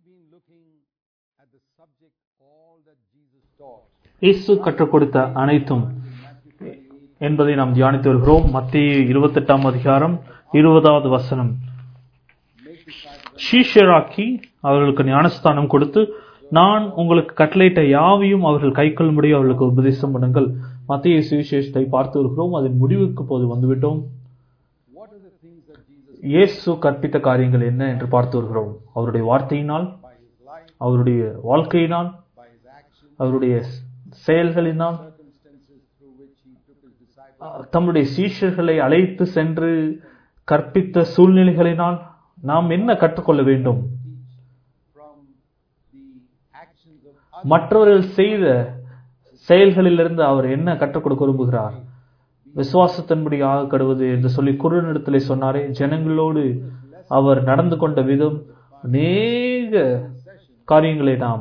been looking at the subject all that Jesus taught. இயேசு கற்றுக் கொடுத்த அனைத்தும் என்பதை நாம் தியானித்து வருகிறோம் மத்திய இருபத்தெட்டாம் அதிகாரம் இருபதாவது வசனம் ஷீஷராக்கி அவர்களுக்கு ஞானஸ்தானம் கொடுத்து நான் உங்களுக்கு கட்டளையிட்ட யாவையும் அவர்கள் கைக்கொள்ளும்படி அவர்களுக்கு உபதேசம் பண்ணுங்கள் மத்திய சுவிசேஷத்தை பார்த்து வருகிறோம் அதன் முடிவுக்கு போது வந்துவிட்டோம் What are the things that Jesus, இயேசு கற்பித்த காரியங்கள் என்ன என்று பார்த்து வருகிறோம் அவருடைய வார்த்தையினால் by his life, அவருடைய வாழ்க்கையினால் by his actions, அவருடைய செயல்களினால் circumstances through which he took his disciples, அஹ், தம்முடைய சீஷர்களை அழைத்து சென்று கற்பித்த சூழ்நிலைகளினால் நாம் என்ன கற்றுக்கொள்ள வேண்டும் from the actions of others, மற்றவர்கள் செய்த செயல்களிலிருந்து அவர் என்ன கற்றுக் கொடுக்க விரும்புகிறார் விசுவாசத்தின்படி ஆக கடுவது என்று சொல்லி குறுநிடத்திலே சொன்னாரே ஜனங்களோடு அவர் நடந்து கொண்ட விதம் அநேக காரியங்களை நாம்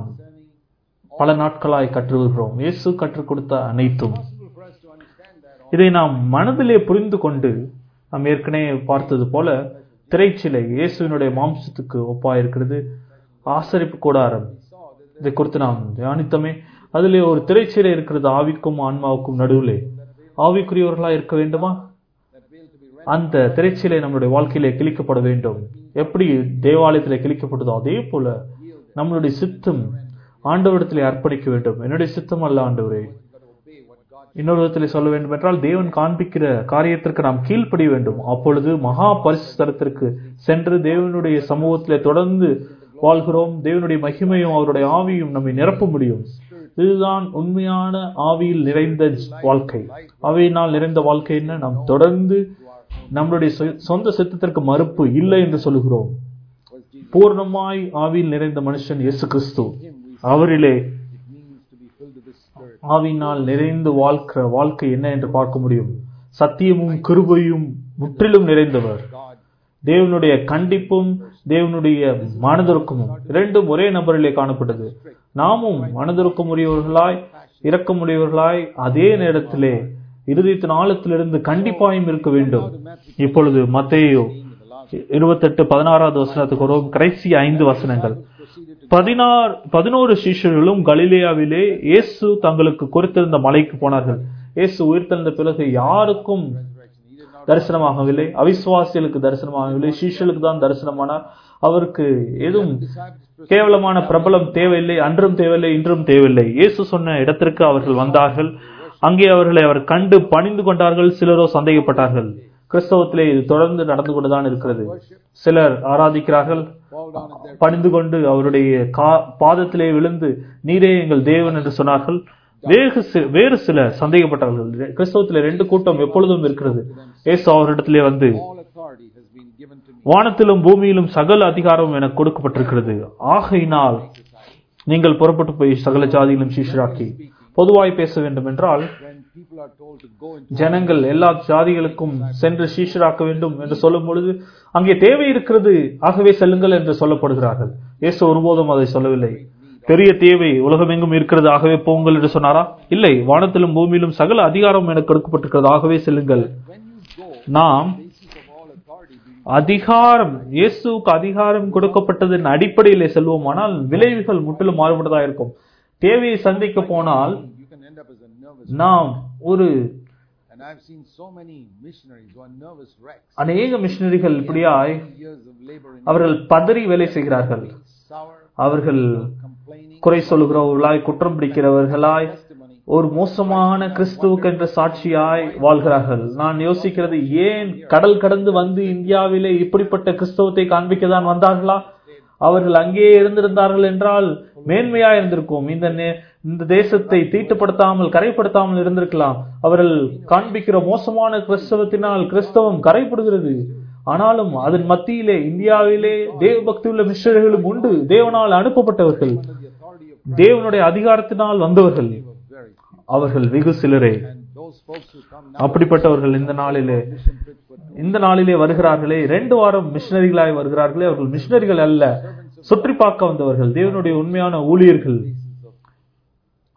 பல நாட்களாய் கற்று வருகிறோம் இயேசு கற்றுக் கொடுத்த அனைத்தும் possible for us to understand that இதை நாம் மனதிலே புரிந்து கொண்டு நாம் ஏற்கனவே பார்த்தது போல திரைச்சிலை இயேசுவினுடைய மாம்சத்துக்கு ஒப்பாயிருக்கிறது ஆசரிப்பு கூடாரம் இதை குறித்து நாம் தியானித்தோமே அதிலே ஒரு திரைச்சிலை இருக்கிறது ஆவிக்கும் ஆன்மாவுக்கும் நடுவிலே ஆவிக்குரியவர்களா இருக்க வேண்டுமா that veil to be rent அந்த திரைச்சிலை நம்முடைய வாழ்க்கையிலே கிழிக்கப்பட வேண்டும் எப்படி தேவாலயத்திலே கிழிக்கப்பட்டதோ அதே போல நம்மளுடைய சித்தம் ஆண்டவரிடத்திலே அர்ப்பணிக்க வேண்டும் என்னுடைய சித்தம் அல்ல ஆண்டவரே got to obey what God இன்னொரு விதத்தில் சொல்ல வேண்டும் என்றால் தேவன் காண்பிக்கிற காரியத்திற்கு நாம் கீழ்ப்படிய வேண்டும் அப்பொழுது மகா பரிசுத்தலத்திற்கு சென்று தேவனுடைய சமூகத்திலே தொடர்ந்து வாழ்கிறோம் தேவனுடைய மகிமையும் அவருடைய ஆவியும் நம்மை நிரப்ப முடியும் இதுதான் உண்மையான ஆவியில் நிறைந்த வாழ்க்கை ஆவியினால் நிறைந்த வாழ்க்கை என்ன நாம் தொடர்ந்து நம்மளுடைய சொ- சொந்த சித்தத்திற்கு மறுப்பு இல்லை என்று சொல்கிறோம் was Jesus. பூர்ணமாய் ஆவியில் நிறைந்த மனுஷன் இயேசு கிறிஸ்து அவரிலே It means to be filled with the Spirit. ஆவியினால் நிறைந்து வாழ்க்கிற வாழ்க்கை என்ன என்று பார்க்க முடியும் சத்தியமும் கிருபையும் முற்றிலும் நிறைந்தவர் God தேவனுடைய கண்டிப்பும் தேவனுடைய மனதிற்கமும் இரண்டும் ஒரே நபரிலே காணப்பட்டது நாமும் மனதிற்கமுடையவர்களாய் இரக்கமுடையவர்களாய் அதே நேரத்திலே இருதயத்தின் ஆழத்திலிருந்து கண்டிப்பாயும் இருக்க வேண்டும் இப்பொழுது மத்தேயு இருபத்தெட்டு பதினாறாவது வசனத்துக்கு வரும் கடைசி ஐந்து வசனங்கள் proceeded to பதினாறு பதினோரு சீஷர்களும் கலிலேயாவிலே இயேசு தங்களுக்கு குறித்திருந்த மலைக்கு போனார்கள் இயேசு உயிர்த்தெழுந்த பிறகு யாருக்கும் resurrection. He did not தரிசனமாகவில்லை அவிசுவாசிகளுக்கு தரிசனமாகவில்லை சீஷர்களுக்கு தான் தரிசனமானார் அவருக்கு எதுவும் disciples கேவலமான பிரபலம் தேவையில்லை அன்றும் தேவையில்லை இன்றும் தேவையில்லை இயேசு சொன்ன இடத்திற்கு அவர்கள் வந்தார்கள் அங்கே அவர்களை அவர் கண்டு பணிந்து கொண்டார்கள் சிலரோ சந்தேகப்பட்டார்கள் கிறிஸ்தவத்திலே இது தொடர்ந்து நடந்து கொண்டுதான் இருக்கிறது சிலர் ஆராதிக்கிறார்கள் fall down at their பணிந்து கொண்டு அவருடைய கா- பாதத்திலே விழுந்து நீரே எங்கள் தேவன் என்று சொன்னார்கள் வேறு சி- வேறு சிலர் சந்தேகப்பட்டார்கள் கிறிஸ்தவத்திலே ரெண்டு கூட்டம் எப்பொழுதும் இருக்கிறது இயேசு அவரிடத்திலே வந்து all authority has been given to me. வானத்திலும் பூமியிலும் சகல அதிகாரம் எனக்கு கொடுக்கப்பட்டிருக்கிறது ஆகையினால் நீங்கள் புறப்பட்டு போய் சகல ஜாதியிலும் சீஷராக்கி பொதுவாய் பேச வேண்டும் என்றால் When people are told to go into ஜனங்கள் எல்லா ஜாதிகளுக்கும் சென்று சீஷராக்க வேண்டும் என்று சொல்லும் பொழுது அங்கே தேவை இருக்கிறது ஆகவே செல்லுங்கள் என்று சொல்லப்படுகிறார்கள் இயேசு ஒருபோதும் அதை சொல்லவில்லை பெரிய தேவை உலகமெங்கும் இருக்கிறது ஆகவே போங்கள் என்று சொன்னாரா இல்லை வானத்திலும் பூமியிலும் சகல அதிகாரம் எனக்கு கொடுக்கப்பட்டிருக்கிறது ஆகவே செல்லுங்கள் when you go, நாம் basis of all authority being அதிகாரம் இயேசுவுக்கு அதிகாரம் கொடுக்கப்பட்டதன் அடிப்படையிலே செல்வோமானால் விளைவுகள் முற்றிலும் மாறுபட்டதா இருக்கும் தேவையை சந்திக்க போனால் you can end up as a nervous நாம் ஒரு and I've seen so many missionaries who are nervous wrecks. அநேக மிஷினரிகள் இப்படியாய் Years of labor in அவர்கள் பதறி வேலை செய்கிறார்கள் sour, அவர்கள் complaining, குறை சொல்கிறவர்களாய் குற்றம் பிடிக்கிறவர்களாய் testimony. ஒரு மோசமான கிறிஸ்துவுக்கென்ற சாட்சியாய் வாழ்கிறார்கள் நான் யோசிக்கிறது ஏன் கடல் கடந்து வந்து இந்தியாவிலே இப்படிப்பட்ட கிறிஸ்தவத்தை காண்பிக்க தான் வந்தார்களா அவர்கள் அங்கேயே இருந்திருந்தார்கள் என்றால் மேன்மையா இருந்திருக்கும் இந்த நே- இந்த தேசத்தை தீட்டுப்படுத்தாமல் கரைப்படுத்தாமல் இருந்திருக்கலாம் அவர்கள் காண்பிக்கிற மோசமான கிறிஸ்தவத்தினால் கிறிஸ்தவம் கரைப்படுகிறது ஆனாலும் அதன் மத்தியிலே இந்தியாவிலே தேவ பக்தி உள்ள மிஷனர்களும் உண்டு தேவனால் அனுப்பப்பட்டவர்கள் Under the authority of தேவனுடைய அதிகாரத்தினால் வந்தவர்கள் they were very few. அவர்கள் வெகு சிலரே And those folks who come now அப்படிப்பட்டவர்கள் இந்த நாளிலே mission trips for இந்த நாளிலே வருகிறார்களே ரெண்டு வாரம் மிஷனரிகளாய் வருகிறார்களே அவர்கள் மிஷனரிகள் அல்ல சுற்றி பார்க்க வந்தவர்கள் தேவனுடைய உண்மையான ஊழியர்கள்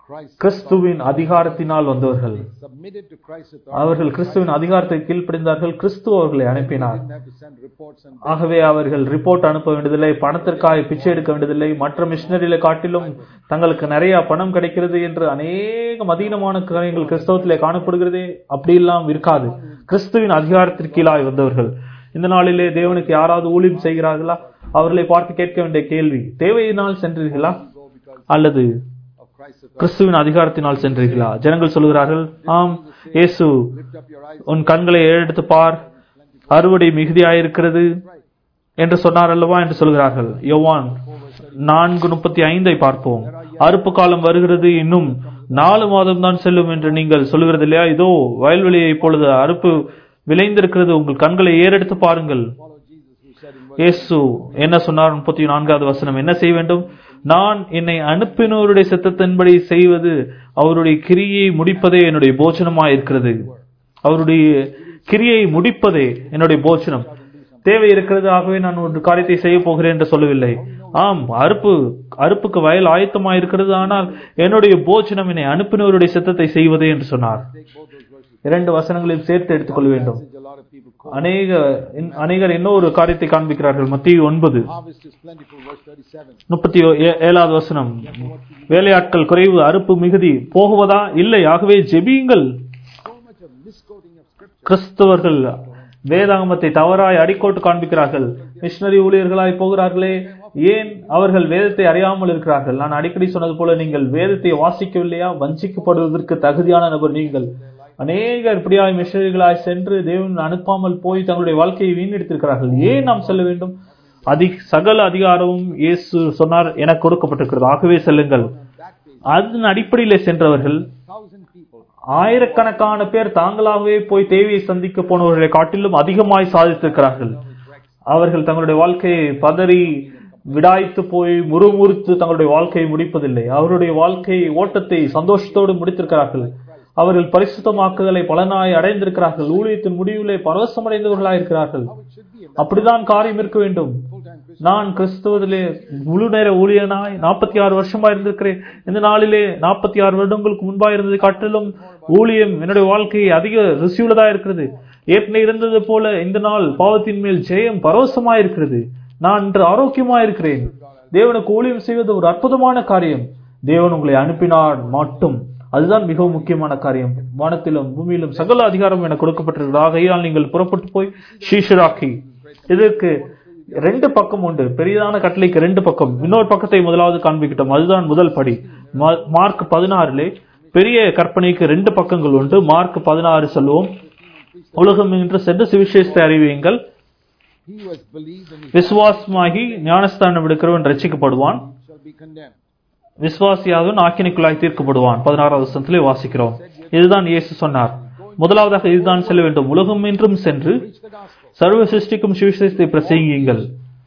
Christ's கிறிஸ்துவின் அதிகாரத்தினால் வந்தவர்கள் submitted to Christ's authority. அவர்கள் கிறிஸ்துவின் அதிகாரத்தை கீழ்ப்படிந்தார்கள் கிறிஸ்து அவர்களை அனுப்பினார் Didn't have to send reports and ஆகவே அவர்கள் ரிப்போர்ட் அனுப்ப வேண்டியதில்லை பணத்திற்காக பிச்சை எடுக்க வேண்டியதில்லை மற்ற மிஷினரிகளை காட்டிலும் தங்களுக்கு நிறைய பணம் கிடைக்கிறது என்று அநேக மதீனமான காரியங்கள் கிறிஸ்தவத்திலே காணப்படுகிறதே அப்படியெல்லாம் இருக்காது கிறிஸ்துவின் அதிகாரத்திற்கு கீழாய் வந்தவர்கள் இந்த நாளிலே தேவனுக்கு யாராவது ஊழியம் செய்கிறார்களா அவர்களை பார்த்து கேட்க வேண்டிய கேள்வி தேவையினால் சென்றீர்களா go because அல்லது of Christ's authority. கிறிஸ்துவின் அதிகாரத்தினால் சென்றீர்களா ஜனங்கள் சொல்கிறார்கள் ஆம் இயேசு Lift up your eyes. உன் கண்களை ஏறெடுத்து பார் அறுவடை மிகுதியாயிருக்கிறது Right. என்று சொன்னார் அல்லவா என்று சொல்கிறார்கள் யோவான் நான்கு முப்பத்தி ஐந்தை பார்ப்போம் அறுப்பு காலம் வருகிறது இன்னும் நாலு மாதம் தான் செல்லும் என்று நீங்கள் சொல்லுகிறது இல்லையா இதோ வயல்வெளியை இப்பொழுது அறுப்பு விளைந்திருக்கிறது உங்கள் கண்களை ஏறெடுத்து பாருங்கள் Follow Jesus who said in verse இயேசு என்ன சொன்னார் முப்பத்தி நான்காவது வசனம் என்ன செய்ய வேண்டும் நான் என்னை அனுப்பினோருடைய சித்தத்தின்படி செய்வது அவருடைய கிரியை முடிப்பதே என்னுடைய போஜனமாய் இருக்கிறது அவருடைய கிரியை முடிப்பதே என்னுடைய போஜனம் தேவை இருக்கிறது ஆகவே நான் ஒரு காரியத்தை செய்ய போகிறேன் என்று சொல்லவில்லை ஆம் அறுப்பு அறுப்புக்கு வயல் ஆயத்தமாய் இருக்கிறது ஆனால் என்னுடைய போஜனம் என்னை அனுப்பினவருடைய சித்தத்தை செய்வதே என்று சொன்னார் take both those verses. இரண்டு வசனங்களையும் சேர்த்து எடுத்துக்கொள்ள வேண்டும் Passage a lot of people quote. அநேக இன்- அநேகர் இன்னொரு காரியத்தை காண்பிக்கிறார்கள் மத்திய ஒன்பது Harvest is plentiful, verse 37. முப்பத்தி ஏ- ஏழாவது வசனம் வேலையாட்கள் குறைவு அறுப்பு மிகுதி போகுவதா இல்லை ஆகவே ஜெபியுங்கள் So much of misquoting of scripture. கிறிஸ்தவர்கள் வேதாகமத்தை தவறாய் அடிக்கோட்டு காண்பிக்கிறார்கள் மிஷினரி ஊழியர்களாய் போகிறார்களே ஏன் அவர்கள் வேதத்தை அறியாமல் இருக்கிறார்கள் நான் அடிக்கடி சொன்னது போல நீங்கள் வேதத்தை வாசிக்கவில்லையா வஞ்சிக்கப்படுவதற்கு தகுதியான நபர் நீங்கள் அநேகர் இப்படியாய் மிஷனரிகளாய் சென்று தேவன் அனுப்பாமல் போய் தங்களுடைய வாழ்க்கையை வீணெடுத்திருக்கிறார்கள் ஏன் நாம் செல்ல வேண்டும் அதி சகல அதிகாரமும் இயேசு சொன்னார் எனக்கு கொடுக்கப்பட்டிருக்கிறது ஆகவே செல்லுங்கள் That day, அதன் அடிப்படையிலே சென்றவர்கள் thousand people ஆயிரக்கணக்கான பேர் தாங்களாகவே போய் தேவையை சந்திக்க போனவர்களை காட்டிலும் அதிகமாய் சாதித்திருக்கிறார்கள் அவர்கள் தங்களுடைய வாழ்க்கையை பதறி விடாய்த்து போய் முறுமுறுத்து தங்களுடைய வாழ்க்கையை முடிப்பதில்லை அவருடைய வாழ்க்கை ஓட்டத்தை சந்தோஷத்தோடு முடித்திருக்கிறார்கள் அவர்கள் பரிசுத்தமாக்குதலை பலனாய் அடைந்திருக்கிறார்கள் ஊழியத்தின் முடிவிலே பரவசமடைந்தவர்களாய் இருக்கிறார்கள் how it should be. And அப்படிதான் காரியம் இருக்க வேண்டும் full-time Christian. நான் கிறிஸ்துவதிலே முழு நேர ஊழியனாய் நாற்பத்தி ஆறு வருஷமா இருந்திருக்கிறேன் இந்த நாளிலே நாற்பத்தி ஆறு வருடங்களுக்கு முன்பாக இருந்ததை காட்டிலும் ஊழியம் என்னுடைய வாழ்க்கையை அதிக ருசியுள்ளதா இருக்கிறது ஏற்கனவே இருந்தது போல இந்த நாள் பாவத்தின் மேல் ஜெயம் பரவசமா இருக்கிறது நான் இன்று ஆரோக்கியமா இருக்கிறேன் தேவனுக்கு ஊழியம் செய்வது ஒரு அற்புதமான காரியம் தேவன் உங்களை அனுப்பினார் மட்டும் அதுதான் மிகவும் முக்கியமான காரியம் வானத்திலும் பூமியிலும் சகல அதிகாரம் என கொடுக்கப்பட்டிருக்கிறது ஆகையால் நீங்கள் புறப்பட்டு போய் ஷீஷராக்கி இதற்கு ரெண்டு பக்கம் உண்டு பெரியதான கட்டளைக்கு ரெண்டு பக்கம் இன்னொரு பக்கத்தை முதலாவது காண்பிக்கிட்டோம் அதுதான் முதல் படி மா- மார்க் பதினாறுலே பெரிய கற்பனைக்கு ரெண்டு பக்கங்கள் உண்டு மார்க் பதினாறு சொல்லுவோம் உலகம் என்று சென்று சுவிசேஷத்தை அறிவியுங்கள் He who has believed and விசுவாசமாகி ஞானஸ்தானம் எடுக்கிறவன் ரட்சிக்கப்படுவான் shall be condemned. விசுவாசியாதவன் ஆக்கினைக்குள்ளாய் தீர்க்கப்படுவான் பதினாறாவது வசனத்திலே வாசிக்கிறோம் இதுதான் இயேசு சொன்னார் முதலாவதாக இதுதான் செல்ல வேண்டும் உலகம் என்றும் சென்று Preach the gospel. சர்வ சிருஷ்டிக்கும் சுவிசேஷத்தை பிரசங்கியுங்கள்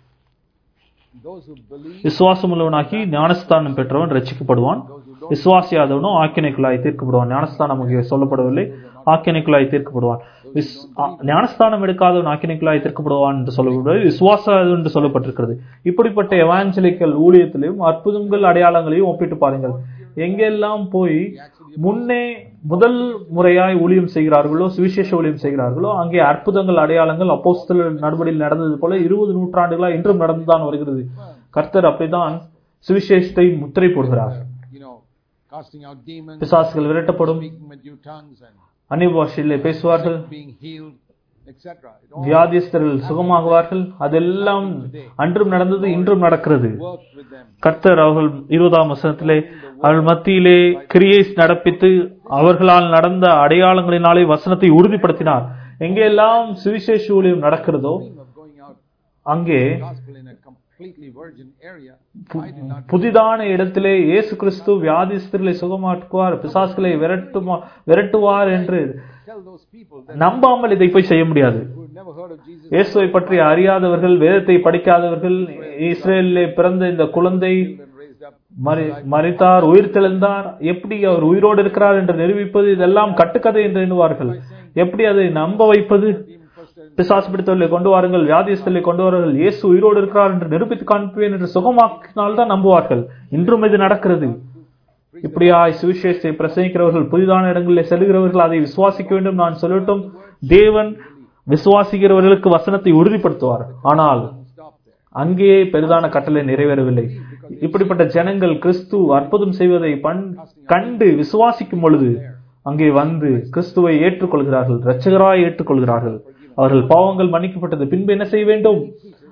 Those who believe, விசுவாசம் உள்ளவனாகி ஞானஸ்தானம் பெற்றவன் ரட்சிக்கப்படுவான் விசுவாசியாதவனும் ஆக்கினைக்குள்ளாய் தீர்க்கப்படுவான் ஞானஸ்தானம் இங்கே சொல்லப்படவில்லை ஆக்கினைக்குள்ளாய் தீர்க்கப்படுவான் விஸ்- ஆ- ஞானஸ்தானம் எடுக்காதவன் ஆக்கினைக்குள்ளாய் தீர்க்கப்படுவான் என்று சொல்லப்படுவது விசுவாசம் என்று சொல்லப்பட்டிருக்கிறது இப்படிப்பட்ட எவாஞ்சலிக்கல் ஊழியத்திலையும் அற்புதங்கள் அடையாளங்களையும் ஒப்பிட்டு பாருங்கள் எங்கெல்லாம் போய் முன்னே முதல் முறையாய் ஊழியம் செய்கிறார்களோ சுவிசேஷ ஊழியம் செய்கிறார்களோ அங்கே அற்புதங்கள் அடையாளங்கள் அப்போஸ்தலர் நடவடிக்கையில் நடந்தது போல இருபது நூற்றாண்டுகளா இன்றும் நடந்துதான் வருகிறது கர்த்தர் அப்படிதான் சுவிசேஷத்தை முத்திரை போடுகிறார் you know, casting out demons, பிசாசுகள் விரட்டப்படும் speaking with new tongues, and அந்நிய பாஷையிலே பேசுவார்கள் being healed, etc. It all வியாதிஸ்தர்கள் சுகமாகுவார்கள் அதெல்லாம் அன்றும் நடந்தது இன்றும் நடக்கிறது worked with them. கர்த்தர் அவர்கள் இருபதாம் வசனத்திலே அவர்கள் மத்தியிலே கிரியை நடப்பித்து அவர்களால் நடந்த அடையாளங்களினாலே வசனத்தை உறுதிப்படுத்தினார் எங்கெல்லாம் சுவிசேஷ ஊழியம் நடக்கிறதோ Dream of going out அங்கே gospel in a completely virgin area. I did not புதிதான இடத்திலே இயேசு கிறிஸ்து வியாதிஸ்தர்களை சுகமாக்குவார் பிசாசுகளை விரட்டுமா விரட்டுவார் என்று tell those people that நம்பாமல் இதை போய் செய்ய முடியாது who have never heard of Jesus இயேசுவை பற்றி அறியாதவர்கள் வேதத்தை படிக்காதவர்கள் இஸ்ரேலிலே பிறந்த இந்த குழந்தை and raised up. மரி- மரித்தார் உயிர் தெழுந்தார் எப்படி அவர் உயிரோடு இருக்கிறார் என்று நிரூபிப்பது இதெல்லாம் கட்டுக்கதை என்று எண்ணுவார்கள் எப்படி அதை நம்ப வைப்பது Demon first and பிசாசு பிடித்தவர்களை கொண்டு வாருங்கள் வியாதியஸ்தலை கொண்டு வாருங்கள் இயேசு உயிரோடு இருக்கிறார் என்று நிரூபித்து காண்பேன் என்று சுகமாக்கினால்தான் நம்புவார்கள் இன்றும் இது நடக்கிறது இப்படியாய் சுவிசேஷத்தை பிரசங்கிக்கிறவர்கள் புதிதான இடங்களில் செல்கிறவர்கள் அதை விசுவாசிக்க வேண்டும் நான் சொல்லட்டும் தேவன் விசுவாசிக்கிறவர்களுக்கு வசனத்தை உறுதிப்படுத்துவார் ஆனால் Stop there. அங்கேயே பெரிதான கட்டளை நிறைவேறவில்லை இப்படிப்பட்ட ஜனங்கள் கிறிஸ்து அற்புதம் செய்வதை பண் கண்டு விசுவாசிக்கும் பொழுது அங்கே வந்து கிறிஸ்துவை ஏற்றுக்கொள்கிறார்கள் இரட்சகராய் ஏற்றுக்கொள்கிறார்கள் அவர்கள் பாவங்கள் மன்னிக்கப்பட்டது பின்பு என்ன செய்ய வேண்டும்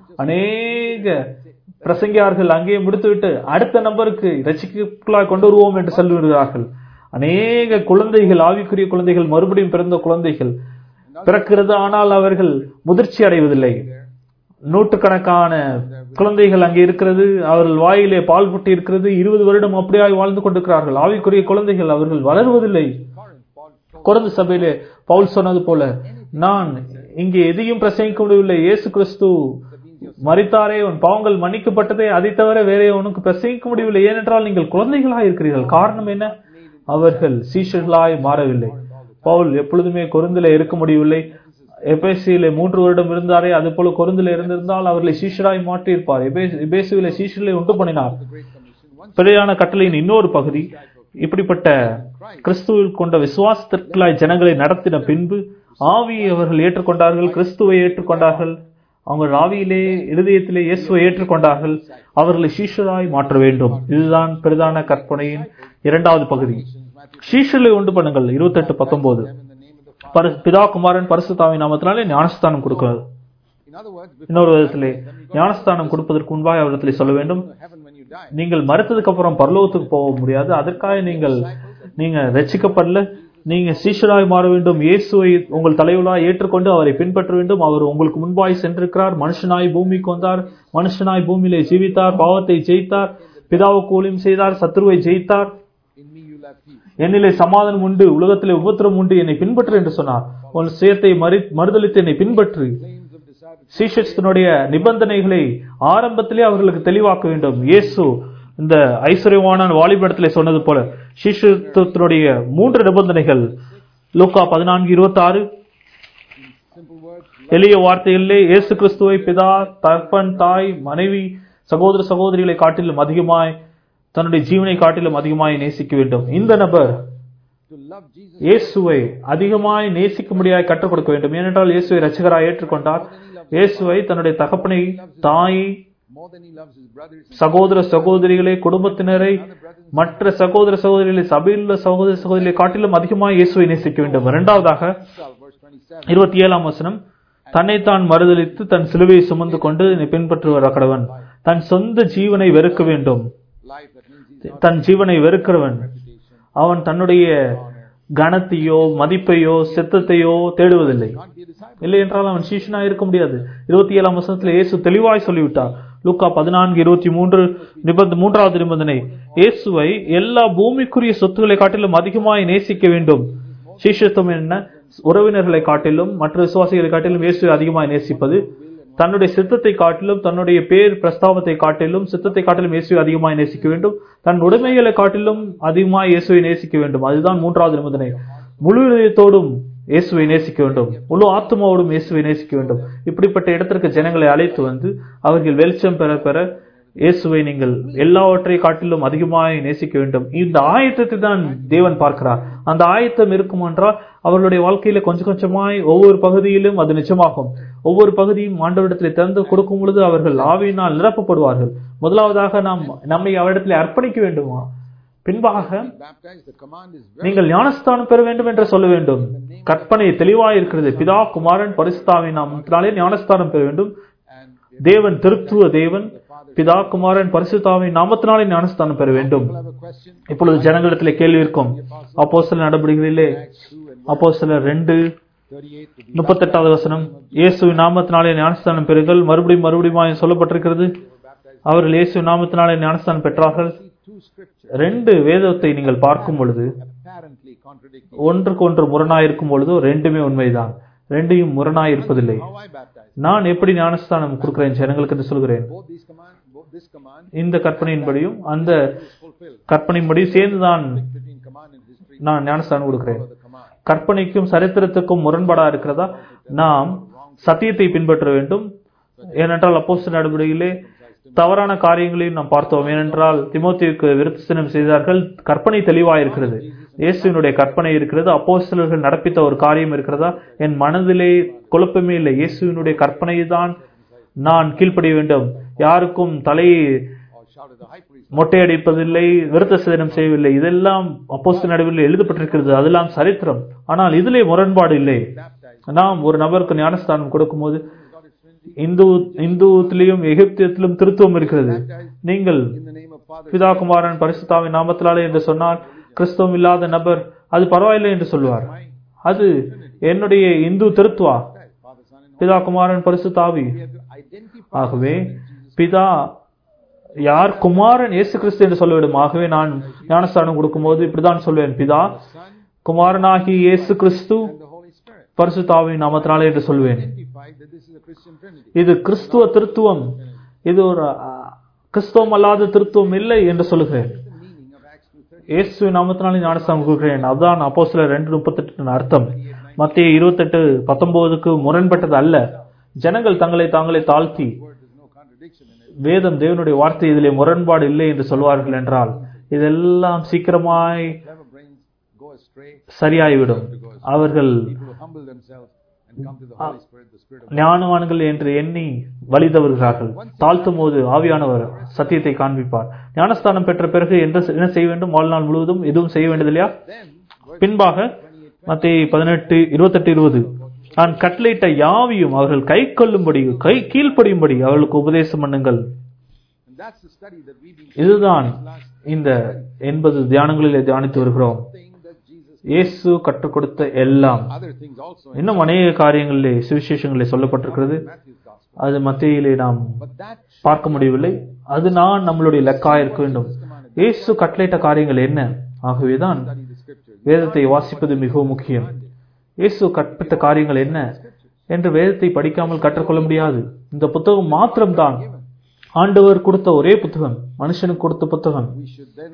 அநேக பிரசங்கியார்கள் அங்கே முடித்துவிட்டு அடுத்த நபருக்கு ரட்சிக்கலாய் கொண்டு வருவோம் என்று சொல்லிவிடுகிறார்கள் அநேக குழந்தைகள் ஆவிக்குரிய குழந்தைகள் மறுபடியும் பிறந்த குழந்தைகள் பிறக்கிறது ஆனால் அவர்கள் முதிர்ச்சி அடைவதில்லை நூற்றுக்கணக்கான குழந்தைகள் அங்கே இருக்கிறது அவர்கள் வாயிலே பால் புட்டி இருக்கிறது இருபது வருடம் அப்படியாய் வாழ்ந்து கொண்டிருக்கிறார்கள் ஆவிக்குரிய குழந்தைகள் அவர்கள் வளருவதில்லை Corinth, Paul told குறைந்த சபையிலே பவுல் சொன்னது போல நான் இங்கே எதையும் பிரசங்கிக்க முடியவில்லை இயேசு கிறிஸ்து மரித்தாரே உன் பாவங்கள் மன்னிக்கப்பட்டதே அதை தவிர வேற உனக்கு பிரசங்கிக்க முடியவில்லை ஏனென்றால் நீங்கள் குழந்தைகளாய் இருக்கிறீர்கள் காரணம் என்ன அவர்கள் சீஷர்களாய் மாறவில்லை பவுல் எப்பொழுதுமே கொருந்தில இருக்க முடியவில்லை எபேசியிலே மூன்று வருடம் இருந்தாரே அது போல கொருந்தில இருந்திருந்தால் அவர்களை சீஷராய் மாற்றியிருப்பார் எபே- எபேசுவிலே சீஷர்களை உண்டு பண்ணினார் the Great Commission. Once பிழையான கட்டளையின் இன்னொரு பகுதி இப்படிப்பட்ட கிறிஸ்துவில் கொண்ட விசுவாசத்திற்குள்ளாய் ஜனங்களை நடத்தின பின்பு ஆவியை அவர்கள் ஏற்றுக்கொண்டார்கள் கிறிஸ்துவை ஏற்றுக்கொண்டார்கள் அவங்க ஆவியிலே இருதயத்திலே இயேசுவை ஏற்றுக்கொண்டார்கள் அவர்களை சீஷராய் மாற்ற வேண்டும் இதுதான் பிரதான கற்பனையின் இரண்டாவது பகுதி சீஷர்களை உண்டு பண்ணுங்கள் இருபத்தெட்டு பத்தொன்பது them in the name of the Father. பிதா குமாரன் பரிசுத்தாவி நாமத்தினாலே ஞானஸ்தானம் கொடுக்கிறது In other words, before இன்னொரு விதத்திலே ஞானஸ்தானம் கொடுப்பதற்கு முன்பாக அவரிடத்திலே சொல்ல வேண்டும் to heaven when you die, நீங்கள் மறுத்ததுக்கு அப்புறம் பரலோகத்துக்கு போக முடியாது அதற்காக நீங்கள் நீங்க ரட்சிக்கப்படல நீங்க சீஷராய் மாற வேண்டும் இயேசுவை உங்கள் தலைவராய் ஏற்றுக்கொண்டு அவரை பின்பற்ற வேண்டும் அவர் உங்களுக்கு முன்பாய் சென்றிருக்கிறார் மனுஷனாய் பூமிக்கு வந்தார் மனுஷனாய் பூமியிலே ஜீவித்தார் பாவத்தை ஜெயித்தார் பிதாவுக்கு ஊழியம் செய்தார் சத்ருவை ஜெயித்தார் in me you'll have peace. என்னிலே சமாதானம் உண்டு உலகத்திலே உபத்திரம் உண்டு என்னை பின்பற்று என்று சொன்னார் உன் சுயத்தை மறி மறுதலித்து என்னை பின்பற்று Claims of discipleship. சீஷத்தினுடைய நிபந்தனைகளை ஆரம்பத்திலே அவர்களுக்கு தெளிவாக்க வேண்டும் இயேசு இந்த ஐஸ்வர்யவான வாலிபடத்திலே சொன்னது போல சீஷத்துவத்தினுடைய மூன்று நிபந்தனைகள் லூக்கா பதினான்கு இருபத்தி ஆறு Simple words. எளிய வார்த்தைகளிலே இயேசு கிறிஸ்துவை பிதா தகப்பன் தாய் மனைவி சகோதர சகோதரிகளை காட்டிலும் அதிகமாய் தன்னுடைய ஜீவனை காட்டிலும் அதிகமாய் நேசிக்க வேண்டும் இந்த நபர் To love Jesus இயேசுவை அதிகமாய் நேசிக்கும்படியாய் கற்றுக் கொடுக்க வேண்டும் ஏனென்றால் இயேசுவை ரட்சகராய் ஏற்றுக்கொண்டார் இயேசுவை தன்னுடைய தகப்பனை தாயை more than he loves his brothers and சகோதர சகோதரிகளை குடும்பத்தினரை மற்ற சகோதர சகோதரிகளை சபையில் உள்ள சகோதர சகோதரிகளை காட்டிலும் அதிகமாக இயேசுவை நேசிக்க வேண்டும் இரண்டாவதாக himself. Verse 27. இருபத்தி ஏழாம் வசனம் தன்னைத்தான் மறுதலித்து தன் சிலுவையை சுமந்து கொண்டு என்னை பின்பற்றுவர கடவன் தன் சொந்த ஜீவனை வெறுக்க வேண்டும் Life, that means he's not தன் ஜீவனை வெறுக்கிறவன் reputation, அவன் தன்னுடைய கனத்தையோ மதிப்பையோ சித்தத்தையோ தேடுவதில்லை not be a disciple. இல்லை என்றால் அவன் சீஷனா இருக்க முடியாது இருபத்தி ஏழாம் வசனத்தில் இயேசு தெளிவாய் சொல்லிவிட்டார் லூக்கா பதினான்கு இருபத்தி மூன்று நிபந்த மூன்றாவது நிபந்தனை இயேசுவை எல்லா பூமிக்குரிய சொத்துக்களை காட்டிலும் அதிகமாய் நேசிக்க வேண்டும் சீஷத்துவம் என்ன உறவினர்களை காட்டிலும் மற்ற விசுவாசிகளை காட்டிலும் இயேசுவை அதிகமாய் நேசிப்பது தன்னுடைய சித்தத்தை காட்டிலும் தன்னுடைய பேர் பிரஸ்தாபத்தை காட்டிலும் சித்தத்தை காட்டிலும் இயேசுவை அதிகமாய் நேசிக்க வேண்டும் தன் உடைமைகளை காட்டிலும் அதிகமாய் இயேசுவை நேசிக்க வேண்டும் அதுதான் மூன்றாவது நிபந்தனை முழு இதயத்தோடும் இயேசுவை நேசிக்க வேண்டும் முழு ஆத்மாவோடும் இயேசுவை நேசிக்க வேண்டும் இப்படிப்பட்ட இடத்திற்கு ஜனங்களை அழைத்து வந்து அவர்கள் வெளிச்சம் பெற பெற இயேசுவை நீங்கள் எல்லாவற்றை காட்டிலும் அதிகமாய் நேசிக்க வேண்டும் இந்த ஆயத்தத்தை தான் தேவன் பார்க்கிறார் அந்த ஆயத்தம் இருக்கும் என்றால் அவர்களுடைய வாழ்க்கையில கொஞ்சம் கொஞ்சமாய் ஒவ்வொரு பகுதியிலும் அது நிச்சயமாகும் ஒவ்வொரு பகுதியும் ஆண்டவரிடத்தில் திறந்து கொடுக்கும் பொழுது அவர்கள் ஆவியினால் நிரப்பப்படுவார்கள் முதலாவதாக நாம் நம்மை அவரிடத்தில் அர்ப்பணிக்க வேண்டுமா பின்பாக Baptized, the command is very நீங்கள் ஞானஸ்தானம் பெற வேண்டும் என்று சொல்ல வேண்டும் கற்பனை தெளிவாய் இருக்கிறது பிதா குமாரன் பரிசுத்தாவின் நாமத்தினாலே ஞானஸ்தானம் பெற வேண்டும் and தேவன் திருத்துவ தேவன் பிதா குமாரன் பரிசுத்தாவின் நாமத்தினாலே ஞானஸ்தானம் பெற வேண்டும் people have a question. இப்பொழுது ஜனங்களிடத்திலே கேள்வி இருக்கும் அப்போ சில நடவடிக்கைகளிலே Acts 2 and அப்போ சில ரெண்டு 38 to be முப்பத்தெட்டாவது வசனம் இயேசுவின் நாமத்தினாலே ஞானஸ்தானம் பெறுங்கள் மறுபடியும் மறுபடியும் சொல்லப்பட்டிருக்கிறது அவர்கள் இயேசு நாமத்தினாலே ஞானஸ்தானம் பெற்றார்கள் see two scriptures ரெண்டு வேதத்தை நீங்கள் பார்க்கும் பொழுது apparently contradicting. ஒன்றுக்கு ஒன்று முரணாய் இருக்கும் பொழுதோ ரெண்டுமே உண்மைதான் ரெண்டையும் முரணாய் இருப்பதில்லை How I baptize. நான் எப்படி ஞானஸ்தானம் கொடுக்கிறேன் ஜனங்களுக்கு என்று சொல்கிறேன் Both these command, both this command இந்த கற்பனையின்படியும் அந்த is fulfilled. கற்பனையின்படியும் சேர்ந்துதான் Between command and history, நான் ஞானஸ்தானம் கொடுக்கிறேன் the command. கற்பனைக்கும் சரித்திரத்துக்கும் முரண்பாடா இருக்கிறதா நாம் சத்தியத்தை பின்பற்ற வேண்டும் ஏனென்றால் அப்போஸ்தலர் நடவடிக்கையிலே தவறான காரியங்களையும் நாம் பார்த்தோம் ஏனென்றால் திமோத்தியுக்கு விருத்தசனம் செய்தார்கள் கற்பனை தெளிவாக இருக்கிறது இயேசுவினுடைய கற்பனை இருக்கிறது அப்போஸ்தலர்கள் நடப்பித்த ஒரு காரியம் இருக்கிறதா என் மனதிலே குழப்பமே இல்லை இயேசுவினுடைய கற்பனை தான் நான் கீழ்ப்படிய வேண்டும் யாருக்கும் தலையை or shouted the high priest, மொட்டையடிப்பதில்லை விருத்த சேதனம் செய்யவில்லை இதெல்லாம் அப்போஸ்தலர் நடுவில் எழுதப்பட்டிருக்கிறது அதெல்லாம் சரித்திரம் ஆனால் இதிலே முரண்பாடு இல்லை baptized, நாம் ஒரு நபருக்கு ஞானஸ்தானம் கொடுக்கும்போது God is Trinity, இந்து இந்துத்திலும் எகிப்தியத்திலும் திருத்துவம் இருக்கிறது நீங்கள் in the name of Father, பிதா குமாரன் பரிசுத்தாவின் நாமத்தினாலே என்று சொன்னால் கிறிஸ்தவம் இல்லாத நபர் அது பரவாயில்லை என்று சொல்வார் அது என்னுடைய இந்து திருத்துவா Father, Son, and பிதா குமாரன் பரிசுத்தாவி we have to identify ஆகவே பிதா யார் குமாரன் இயேசு கிறிஸ்து என்று சொல்ல வேண்டும் ஆகவே நான் ஞானஸ்தானம் கொடுக்கும்போது இப்படிதான் சொல்வேன் பிதா Son குமாரனாகி இயேசு கிறிஸ்து and the Holy Spirit. பரிசுத்தாவின் நாமத்தினாலே என்று சொல்வேன் Identify that this is a Christian Trinity. இது கிறிஸ்துவ திருத்துவம் இது ஒரு அஹ், கிறிஸ்தவம் அல்லாத திருத்துவம் இல்லை என்று சொல்லுகிறேன் The meaning of Acts 2.30. இயேசு நாமத்தினாலே ஞானஸ்தானம் கொடுக்கிறேன் அதுதான் அப்போ சில ரெண்டு முப்பத்தெட்டு அர்த்தம் மத்திய இருபத்தெட்டு பத்தொன்பதுக்கு முரண்பட்டது அல்ல ஜனங்கள் தங்களை தாங்களே தாழ்த்தி Word, there's no contradiction in it. வேதம் தேவனுடைய வார்த்தை இதிலே முரண்பாடு இல்லை என்று சொல்வார்கள் என்றால் இதெல்லாம் சீக்கிரமாய் Clever brains go astray. சரியாய்விடும் அவர்கள் People who humble themselves and come to the Holy Spirit, the Spirit of ஞானவான்கள் என்று எண்ணி வழி தவறுகிறார்கள் தாழ்த்தும் போது ஆவியானவர் சத்தியத்தை காண்பிப்பார் ஞானஸ்தானம் பெற்ற பிறகு என்ன என்ன செய்ய வேண்டும் வாழ்நாள் முழுவதும் எதுவும் செய்ய வேண்டியதில்லையா Then, verse பின்பாக மத்திய பதினெட்டு இருபத்தெட்டு இருபது நான் கட்டளையிட்ட யாவையும் அவர்கள் கை கொள்ளும்படி கை கீழ்ப்படியும்படி அவர்களுக்கு உபதேசம் பண்ணுங்கள் and that's the study that we've been இதுதான் இந்த எண்பது தியானங்களிலே தியானித்து வருகிறோம் thing that Jesus இயேசு கற்றுக் கொடுத்த எல்லாம் other things also in இன்னும் அநேக காரியங்களிலே சுவிசேஷங்களிலே சொல்லப்பட்டிருக்கிறது Matthew's gospel. அது மத்தியிலே நாம் But that பார்க்க முடியவில்லை அது நான் நம்மளுடைய லக்காக இருக்க வேண்டும் இயேசு கட்டளையிட்ட காரியங்கள் என்ன ஆகவேதான் study the scriptures. வேதத்தை வாசிப்பது மிகவும் முக்கியம் இயேசு கற்பித்த காரியங்கள் என்ன என்று வேதத்தை படிக்காமல் கற்றுக்கொள்ள முடியாது இந்த புத்தகம் மாத்திரம்தான் ஆண்டவர் கொடுத்த ஒரே புத்தகம் மனுஷனுக்கு கொடுத்த புத்தகம் We should then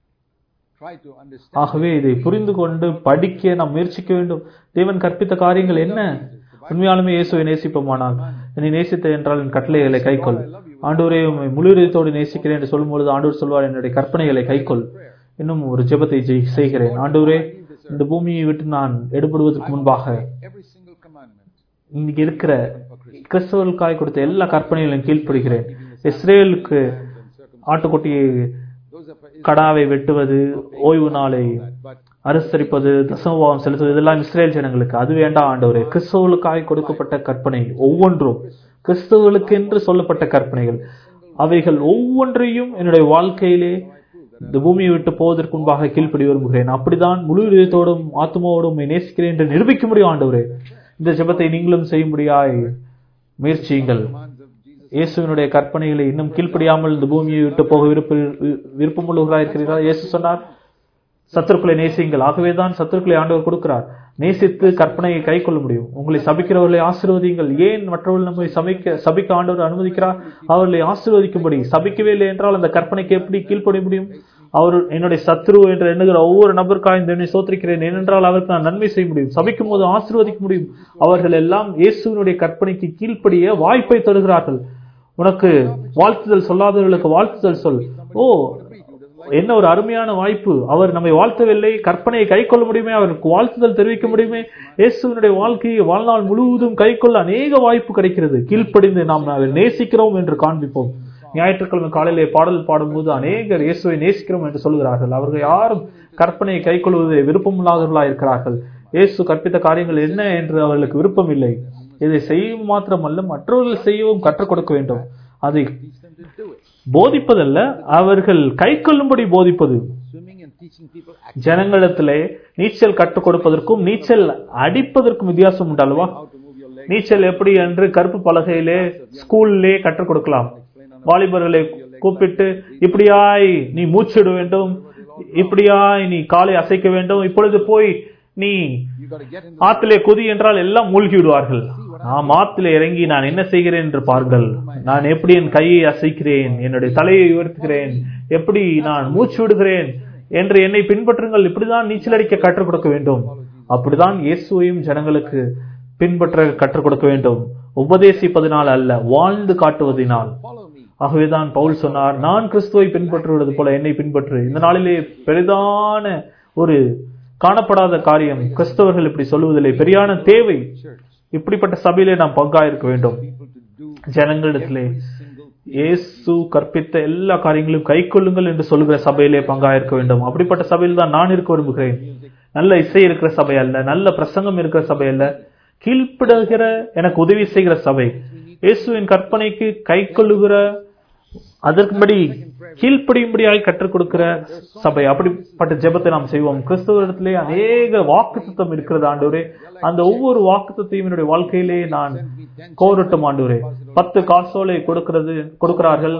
try to understand ஆகவே இதை புரிந்து கொண்டு படிக்க நாம் முயற்சிக்க வேண்டும் தேவன் கற்பித்த காரியங்கள் என்ன உண்மையாலுமே இயேசுவை நேசிப்போமானால் என்னை நேசித்த என்றால் என் கட்டளைகளை கைக்கொள் ஆண்டவரே உம்மை முழு இதயத்தோடு நேசிக்கிறேன் என்று சொல்லும் பொழுது ஆண்டவர் சொல்வார் என்னுடைய கற்பனைகளை கைக்கொள் இன்னும் ஒரு ஜெபத்தை ஜெய்- செய்கிறேன் ஆண்டவரே இந்த பூமியை விட்டு நான் எடுபடுவதற்கு முன்பாக every single commandment. இன்னைக்கு இருக்கிற கிறிஸ்தவர்களுக்காய் கொடுத்த எல்லா கற்பனைகளையும் கீழ்ப்படுகிறேன் இஸ்ரேலுக்கு ஆட்டுக்குட்டியை Those are for Israel. கடாவை வெட்டுவது ஓய்வு நாளை But அனுசரிப்பது தசமபாவம் செலுத்துவது இதெல்லாம் இஸ்ரேல் ஜனங்களுக்கு அது வேண்டாம் ஆண்டவரே கிறிஸ்தவர்களுக்காய் கொடுக்கப்பட்ட கற்பனை ஒவ்வொன்றும் கிறிஸ்தவர்களுக்கென்று சொல்லப்பட்ட கற்பனைகள் அவைகள் ஒவ்வொன்றையும் என்னுடைய வாழ்க்கையிலே இந்த பூமியை விட்டு போவதற்கு முன்பாக கீழ்ப்படி விரும்புகிறேன் அப்படிதான் முழு இதயத்தோடும் ஆத்மாவோடும் உம்மை நேசிக்கிறேன் என்று நிரூபிக்க முடியும் ஆண்டவரே இந்த ஜெபத்தை நீங்களும் செய்யும்படியாய் முயற்சியுங்கள் commands of Jesus. இயேசுவினுடைய கற்பனைகளை இன்னும் கீழ்ப்படியாமல் இந்த பூமியை விட்டு போக விருப்ப விருப்பமுள்ளவர்களாக இருக்கிறீர்களா இயேசு சொன்னார் சத்துருக்களை நேசியுங்கள் ஆகவேதான் சத்துருக்களை ஆண்டவர் கொடுக்கிறார் நேசித்து கற்பனையை கை கொள்ள முடியும் உங்களை சபிக்கிறவர்களை ஆசீர்வதிங்கள் ஏன் மற்றவர்கள் நம்மை சபிக்க சபிக்க ஆண்டவர் அனுமதிக்கிறார் அவர்களை ஆசீர்வதிக்கும்படி சபிக்கவே இல்லை என்றால் அந்த கற்பனைக்கு எப்படி கீழ்ப்படிய முடியும் அவர் என்னுடைய சத்ரு என்று எண்ணுகிற ஒவ்வொரு நபருக்காக இந்த எண்ணை சோத்திருக்கிறேன் ஏனென்றால் அவருக்கு நான் நன்மை செய்ய முடியும் சபிக்கும் போது ஆசீர்வதிக்க முடியும் அவர்கள் எல்லாம் இயேசுவினுடைய கற்பனைக்கு கீழ்ப்படிய வாய்ப்பை தருகிறார்கள் உனக்கு வாழ்த்துதல் சொல்லாதவர்களுக்கு வாழ்த்துதல் சொல் ஓ என்ன ஒரு அருமையான வாய்ப்பு அவர் நம்மை வாழ்த்தவில்லை கற்பனையை கை கொள்ள முடியுமே அவருக்கு வாழ்த்துதல் தெரிவிக்க முடியுமே இயேசுவினுடைய வாழ்க்கையை வாழ்நாள் முழுவதும் கை கொள்ள அநேக வாய்ப்பு கிடைக்கிறது கீழ்ப்படிந்து நாம் அவரை நேசிக்கிறோம் என்று காண்பிப்போம் ஞாயிற்றுக்கிழமை காலையிலே பாடல் பாடும்போது அநேகர் இயேசுவை நேசிக்கிறோம் என்று சொல்கிறார்கள் அவர்கள் யாரும் கற்பனையை கை கொள்வதில் விருப்பமில்லாதவர்களாக இருக்கிறார்கள் இயேசு கற்பித்த காரியங்கள் என்ன என்று அவர்களுக்கு விருப்பம் இல்லை இதை செய்யும் மாத்திரமல்ல மற்றவர்கள் செய்யவும் கற்றுக் கொடுக்க வேண்டும் அதை Teach them to do it. போதிப்பதல்ல அவர்கள் கை கொள்ளும்படி போதிப்பது Swimming and teaching people act ஜனங்களிடத்திலே நீச்சல் கற்றுக் கொடுப்பதற்கும் நீச்சல் அடிப்பதற்கும் வித்தியாசம் உண்டு அல்லவா how to move your legs. நீச்சல் எப்படி என்று கருப்பு பலகையிலே ஸ்கூல்லே கற்றுக் கொடுக்கலாம் வாலிபர்களை கூப்பிட்டு இப்படியாய் நீ மூச்சிட வேண்டும் இப்படியாய் நீ காலை அசைக்க வேண்டும் இப்பொழுது போய் நீ You got to get in ஆத்திலே குதி என்றால் எல்லாம் மூழ்கி விடுவார்கள் நாம் ஆத்திலே இறங்கி நான் என்ன செய்கிறேன் என்று பாருங்கள் நான் எப்படி என் கையை அசைக்கிறேன் என்னுடைய தலையை உயர்த்துகிறேன் எப்படி நான் மூச்சு விடுகிறேன் என்று என்னை பின்பற்றுங்கள் இப்படிதான் நீச்சல் அடிக்க கற்றுக் கொடுக்க வேண்டும் அப்படிதான் இயேசுவையும் ஜனங்களுக்கு பின்பற்ற கற்றுக் கொடுக்க வேண்டும் உபதேசிப்பதினால் அல்ல வாழ்ந்து காட்டுவதினால் follow me. ஆகவேதான் பவுல் சொன்னார் நான் கிறிஸ்துவை பின்பற்றுவது போல என்னை பின்பற்று இந்த நாளிலே பெரிதான ஒரு காணப்படாத காரியம் கிறிஸ்தவர்கள் இப்படி சொல்லுவதில்லை பெரியான தேவை church. இப்படிப்பட்ட சபையிலே நாம் பங்காயிருக்க வேண்டும் People to do ஜனங்களிடத்திலே every single இயேசு கற்பித்த எல்லா காரியங்களையும் கைக்கொள்ளுங்கள் என்று சொல்லுகிற சபையிலே பங்காயிருக்க வேண்டும் அப்படிப்பட்ட சபையில் தான் நான் இருக்க விரும்புகிறேன் நல்ல இசை இருக்கிற சபை அல்ல நல்ல பிரசங்கம் இருக்கிற சபை அல்ல கீழ்ப்படுகிற எனக்கு உதவி செய்கிற சபை இயேசுவின் கற்பனைக்கு கைக்கொள்ளுகிற அதற்கும்படி கீழ்ப்படியும்படியாய் கற்றுக் கொடுக்கிற சபை அப்படிப்பட்ட ஜெபத்தை நாம் செய்வோம் கிறிஸ்தவரிடத்திலே அநேக வாக்குத்தத்தம் இருக்கிறது ஆண்டவரே அந்த ஒவ்வொரு வாக்குத்தத்தையும் என்னுடைய வாழ்க்கையிலே நான் கோரட்டும் ஆண்டவரே பத்து காசோலை கொடுக்கிறது கொடுக்கிறார்கள்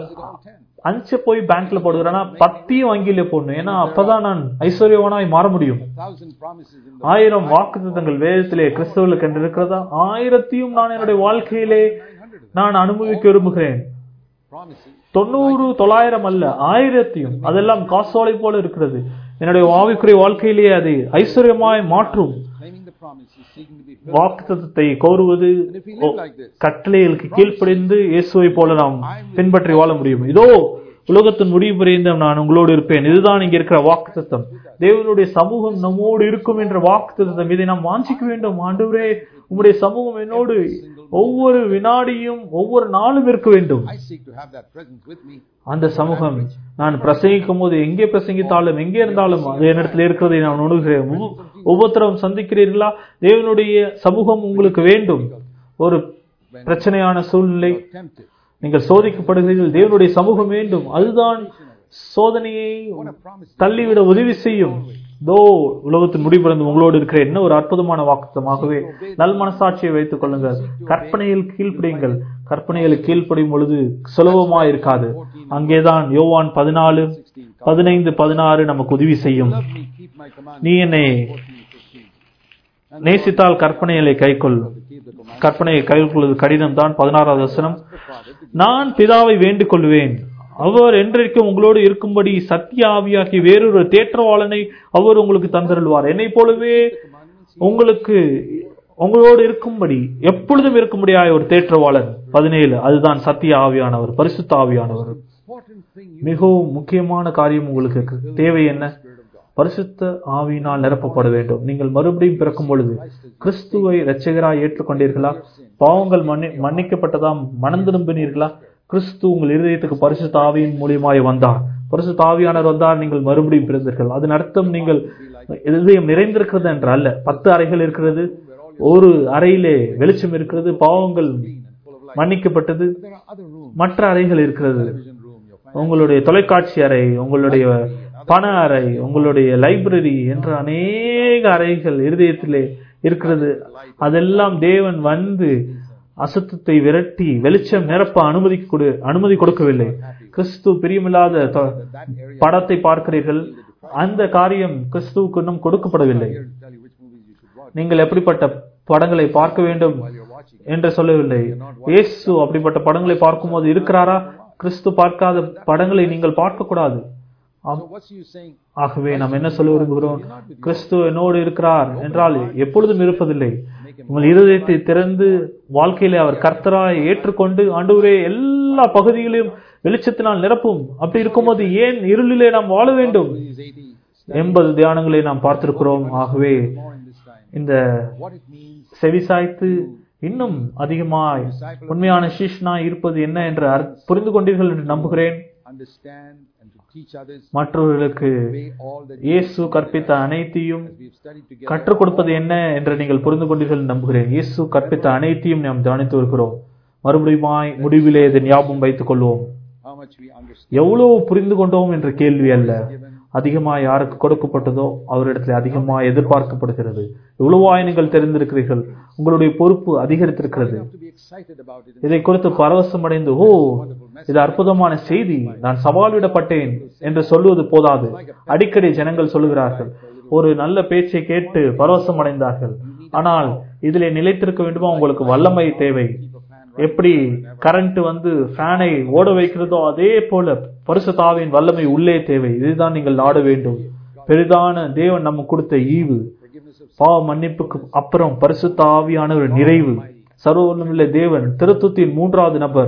அஞ்சு போய் பேங்க்ல போடுகிறேன்னா பத்தியும் வங்கியில போடணும் ஏன்னா அப்பதான் நான் ஐஸ்வர்யவானாய் மாற முடியும் thousand promises in the ஆயிரம் வாக்குத்தத்தங்கள் வேதத்திலே கிறிஸ்தவர்களுக்கு என்று இருக்கிறதா ஆயிரத்தையும் நான் என்னுடைய வாழ்க்கையிலே நான் அனுபவிக்க விரும்புகிறேன் promises. தொண்ணூறு தொள்ளாயிரம் அல்ல ஆயிரத்தையும் அதெல்லாம் காசோலை போல இருக்கிறது என்னுடைய ஆவிக்குரிய வாழ்க்கையிலே அதை ஐஸ்வர்யமாய் மாற்றும் Claiming the promise is seeking to be filled. வாக்குத்தத்தத்தை கோருவது And if we live like this, கட்டளைகளுக்கு கீழ்ப்படிந்து இயேசுவை போல நாம் பின்பற்றி வாழ முடியும் இதோ உலகத்தின் முடிவு புரிந்தும் நான் உங்களோடு இருப்பேன் இதுதான் இங்க இருக்கிற வாக்குத்தத்தம் தேவனுடைய சமூகம் நம்மோடு இருக்கும் என்ற வாக்குத்தத்தம் இதை நாம் வாஞ்சிக்க வேண்டும் ஆண்டவரே உம்முடைய சமூகம் என்னோடு ஒவ்வொரு வினாடியும் ஒவ்வொரு நாளும் இருக்க வேண்டும் I seek to have that presence with me. அந்த சமூகம் நான் பிரசங்கிக்கும் போது எங்கே பிரசங்கித்தாலும் எங்கே இருந்தாலும் அது என்னிடத்தில் இருக்கிறதை நான் உணர்கிறேன் ஒவ்வொ- ஒவ்வொருத்தரும் சந்திக்கிறீர்களா தேவனுடைய சமூகம் உங்களுக்கு வேண்டும் ஒரு பிரச்சனையான சூழ்நிலை Tempted. நீங்கள் சோதிக்கப்படுகிறீர்கள் தேவனுடைய சமூகம் வேண்டும் அதுதான் சோதனையை What a promise. தள்ளிவிட உதவி செய்யும் தோ உலகத்தின் முடிபிறந்து உங்களோடு இருக்கிற என்ன ஒரு அற்புதமான வாக்குத்தமாகவே நல் மனசாட்சியை வைத்துக் கொள்ளுங்கள் கற்பனையில் கீழ்ப்படியுங்கள் கற்பனையில் கீழ்ப்படியும் பொழுது சுலபமா இருக்காது அங்கேதான் யோவான் பதினாலு பதினைந்து பதினாறு நமக்கு உதவி செய்யும் Love me, keep my commandments. நீ என்னை 14, 15. நேசித்தால் கற்பனைகளை கைக்கொள் To keep the commandments கற்பனையை கைக்கொள்வது கடினம் தான் பதினாறாவது வசனம் of the Father to நான் பிதாவை வேண்டிக் கொள்வேன் அவர் என்றைக்கும் உங்களோடு இருக்கும்படி சத்திய ஆவியாகி வேறொரு தேற்றவாளனை அவர் உங்களுக்கு தந்தருள்வார் என்னை போலவே உங்களுக்கு உங்களோடு இருக்கும்படி எப்பொழுதும் இருக்கும்படியாய் ஒரு தேற்றவாளன் பதினேழு அதுதான் சத்திய ஆவியானவர் பரிசுத்த ஆவியானவர் important thing you மிகவும் முக்கியமான காரியம் உங்களுக்கு இருக்கு. தேவை என்ன Spirit of God. பரிசுத்த ஆவியினால் நிரப்பப்பட வேண்டும் நீங்கள் மறுபடியும் பிறக்கும் பொழுது கிறிஸ்துவை இரட்சகராய் ஏற்றுக்கொண்டீர்களா பாவங்கள் மன்னி மன்னிக்கப்பட்டதாம் மனம் திரும்பினீர்களா கிறிஸ்து உங்கள் இருதயத்துக்கு பரிசுத்த ஆவியின் மூலியமாய் வந்தார் பரிசுத்த ஆவியானவர் வந்தார் நீங்கள் மறுபடியும் பிறந்தீர்கள் அதன் அர்த்தம் நீங்கள் இருதயம் நிறைந்திருக்கிறது என்று அல்ல பத்து அறைகள் இருக்கிறது ஒரு அறையிலே வெளிச்சம் இருக்கிறது பாவங்கள் மன்னிக்கப்பட்டது There are other rooms. மற்ற அறைகள் இருக்கிறது Television room, your finance உங்களுடைய தொலைக்காட்சி அறை உங்களுடைய பண அறை உங்களுடைய லைப்ரரி என்ற அநேக அறைகள் இருதயத்திலே இருக்கிறது அதெல்லாம் தேவன் வந்து அசுத்தத்தை விரட்டி வெளிச்சம் நிரப்ப அனுமதி கொடு அனுமதி கொடுக்கவில்லை கிறிஸ்து பிரியமில்லாத தொ- that area படத்தை பார்க்கிறீர்கள் அந்த காரியம் கிறிஸ்துவுக்கு இன்னும் கொடுக்கப்படவில்லை here to tell you which movies you should watch நீங்கள் எப்படிப்பட்ட படங்களை பார்க்க வேண்டும் while you're watching. என்று சொல்லவில்லை இயேசு அப்படிப்பட்ட படங்களை பார்க்கும்போது இருக்கிறாரா கிறிஸ்து பார்க்காத படங்களை நீங்கள் பார்க்க கூடாது So what's you saying? ஆகவே நாம் என்ன சொல்ல விரும்புகிறோம் கிறிஸ்து என்னோடு இருக்கிறார் என்றால் எப்பொழுதும் இருப்பதில்லை உங்கள் இருதயத்தை திறந்து வாழ்க்கையிலே அவர் கர்த்தராய் ஏற்றுக்கொண்டு ஆண்டவரே எல்லா பகுதிகளையும் வெளிச்சத்தினால் நிரப்பும் அப்படி இருக்கும்போது ஏன் இருளிலே நாம் வாழ வேண்டும் These 80 எண்பது தியானங்களை நாம் பார்த்திருக்கிறோம் ஆகவே more in this time. இந்த What it means செவிசாய்த்து இன்னும் அதிகமாய் உண்மையான சீஷ்னாய் இருப்பது என்ன என்று அர்- புரிந்து கொண்டீர்கள் என்று நம்புகிறேன் understand and to teach others மற்றவர்களுக்கு obey all that இயேசு கற்பித்த அனைத்தையும் we've studied together. கற்றுக் கொடுப்பது என்ன என்று நீங்கள் புரிந்து கொண்டீர்கள் என்று நம்புகிறேன் இயேசு கற்பித்த அனைத்தையும் நாம் தியானித்து வருகிறோம் மறுபடியுமாய் முடிவிலே இதை ஞாபகம் வைத்துக் கொள்வோம் How much we understand. எவ்வளவு புரிந்து கொண்டோம் என்ற கேள்வி அல்ல அதிகமாய் யாருக்கு கொடுக்கப்பட்டதோ அவரிடத்தில் அதிகமாய் எதிர்பார்க்கப்படுகிறது எவ்வளவாய் நீங்கள் தெரிந்திருக்கிறீர்கள் உங்களுடைய பொறுப்பு அதிகரித்திருக்கிறது have to be excited about it. இதை குறித்து பரவசம் அடைந்து ஓ இது அற்புதமான செய்தி நான் சவாலிடப்பட்டேன் என்று சொல்லுவது போதாது அடிக்கடி ஜனங்கள் சொல்லுகிறார்கள் ஒரு நல்ல பேச்சை கேட்டு பரவசம் அடைந்தார்கள் ஆனால் இதிலே நிலைத்திருக்க வேண்டுமா உங்களுக்கு வல்லமை தேவை எப்படி கரண்ட் வந்து ஃபேனை ஓட வைக்கிறதோ அதே போல பரிசுத்தாவின் வல்லமை உள்ளே தேவை இதுதான் நீங்கள் நாட வேண்டும் பெரிதான தேவன் நமக்கு கொடுத்த ஈவு Forgiveness of பாவ மன்னிப்புக்கு அப்புறம் பரிசுத்த ஆவியான ஒரு நிறைவு சர்வவல்லமுள்ள தேவன் திருத்துவத்தின் மூன்றாவது நபர்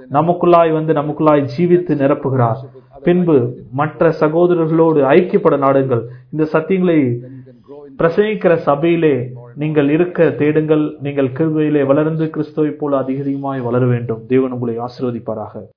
நமக்குள்ளாய் வந்து நமக்குள்ளாய் ஜீவித்து நிரப்புகிறார் பின்பு மற்ற சகோதரர்களோடு ஐக்கியப்பட நாடுங்கள் இந்த சத்தியங்களை then you can grow in பிரசங்கிக்கிற சபையிலே நீங்கள் இருக்க தேடுங்கள் நீங்கள் கிருபையிலே வளர்ந்து கிறிஸ்துவை போல அதிக அதிகமாய் வளர வேண்டும் தேவன் உங்களை ஆசீர்வதிப்பாராக